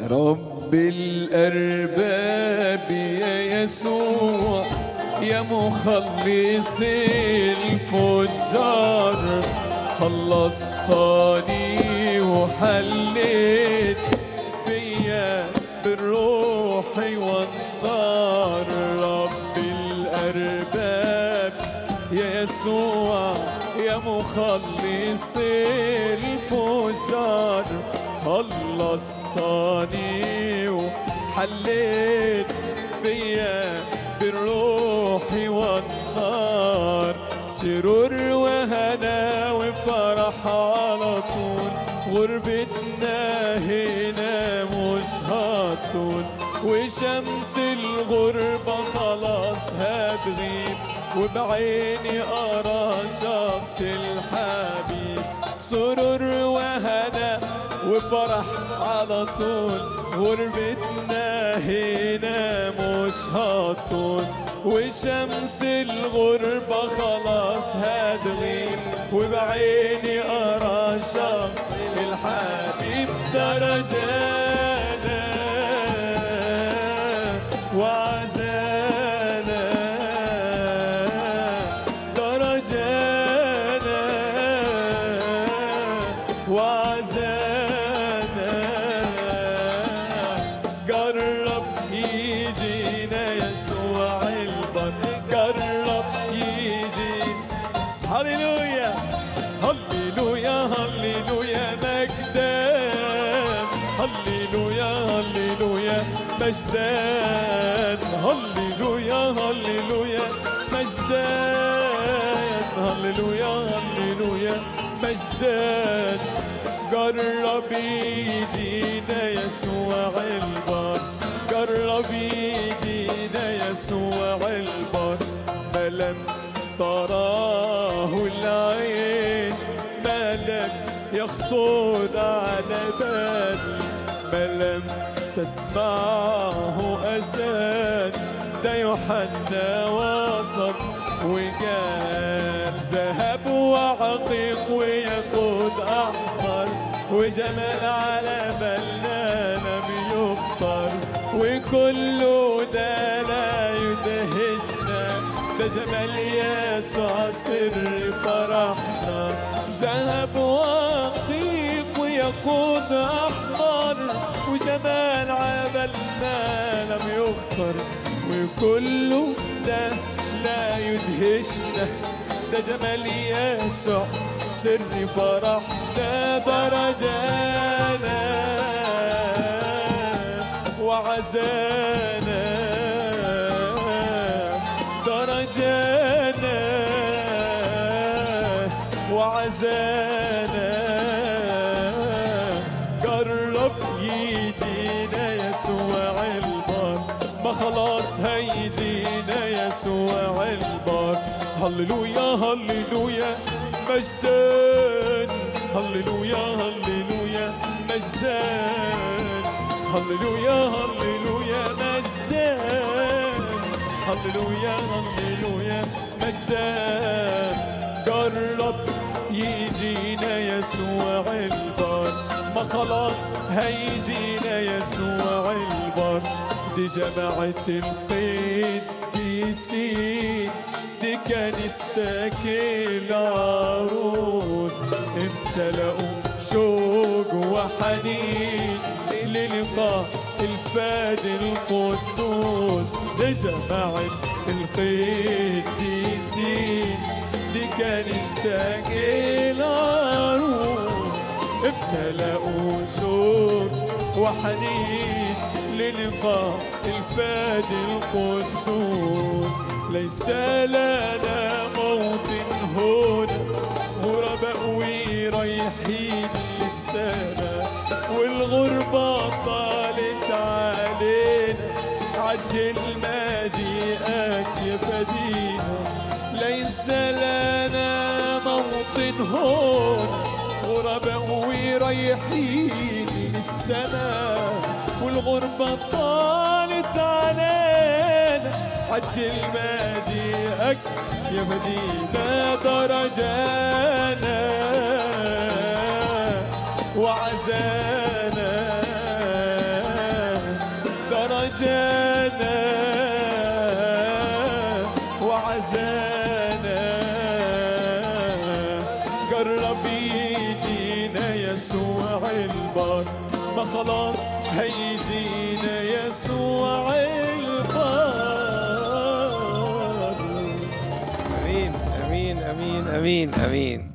رب الأرباب يا يسوع يا مخلص الفجار خلصتني وحليت فيا بالروح والنار رب الأرباب يا يسوع يا مخلص الفجار خلصتني وحليت فيا بالروح والنار سرور وهنا وفرح على طول غربتنا هنا مش هتطول وشمس الغربة خلاص هتغيب وبعيني أرى شخص الحبيب سرور وهنا وفرح على طول غربتنا هنا مش هتطول وشمس الغربة خلاص هتغيب وبعيني أرى شخص الحبيب درجانا وعزانا درجانا وعزانا قرب يجينا يسوع البر قرب يجي هللويا هللويا هللويا مجدان هللويا هللويا مجدان هللويا هللويا مجدان هللويا هللويا مجدان قرب يجينا يسوع البر قرب يجينا يسوع البر ما لم تراه العين ملك يخطر على بال ما لم تسمعه أذان ده يوحنا وصل وقال ذهب وعقيق ويقود أحمر وجمال على بلنا لم يخطر وكله ده لا يدهشنا ده جمال يسوع سر فرحنا ذهب وعقيق ويقود أحمر وجمال عبلنا لم يخطر وكله ده لا يدهشنا ده جمال يسوع سر فرحنا درجانا وعزانا درجانا وعزانا قرب يجينا يسوع البار ما خلاص هيجينا يسوع البار هللويا هللويا مجدان هللويا هللويا مجدان هللويا هللويا مجدان هللويا هللويا مجدان قرب يجينا يسوع البار ما خلاص هيجينا يسوع البار دي جماعة القديسين دي كنيستك العروس امتلأوا شوق وحنين للقاء الفاد القدوس دي جماعة القديسين دي كنيستك العروس امتلأوا شوق وحنين للقاء الفاد القدوس ليس لنا موطن هنا غرباء ورايحين للسماء والغربة طالت علينا عجل مجيئك يا فدينا ليس لنا موطن هنا غرباء ورايحين للسماء والغربة طالت علينا عجل مجيئك يا مدينة درجانا وعزانا أحزانا قرب يجينا يسوع البار ما خلاص هيجينا يسوع البار امين امين امين امين امين